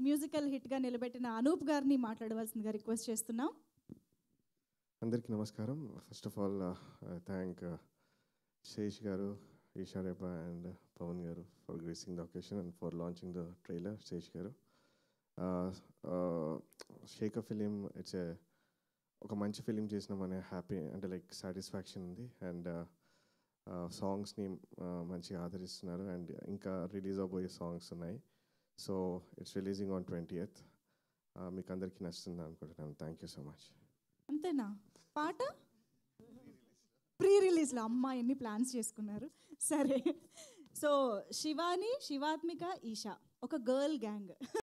musical హిట్గా నిలబెట్టిన అనూప్ గారిని మాట్లాడవలసిందిగా రిక్వెస్ట్ చేస్తున్నాం అందరికీ నమస్కారం first of all thank Sesh garu Eesha Rebba and Pavan garu for gracing the occasion and for launching the trailer Sesh garu షేక్ ఫిలిం ఇట్స్ ఏ ఒక మంచి ఫిలిం చేసినామనే హ్యాపీ అంటే లైక్ సాటిస్ఫాక్షన్ ఉంది అండ్ సాంగ్స్ని మంచిగా ఆదరిస్తున్నారు అండ్ ఇంకా రిలీజ్ అవబోయే సాంగ్స్ ఉన్నాయి so it's releasing on twenty eighth మీకు అందరికీ నచ్చుతుంది అనుకుంటున్నాను థ్యాంక్ యూ సో మచ్ అంతేనా పాట ప్రీ రిలీజ్లో అమ్మ ఎన్ని ప్లాన్స్ చేసుకున్నారు సరే సో శివాని శివాత్మిక ఈషా ఒక గర్ల్ గ్యాంగ్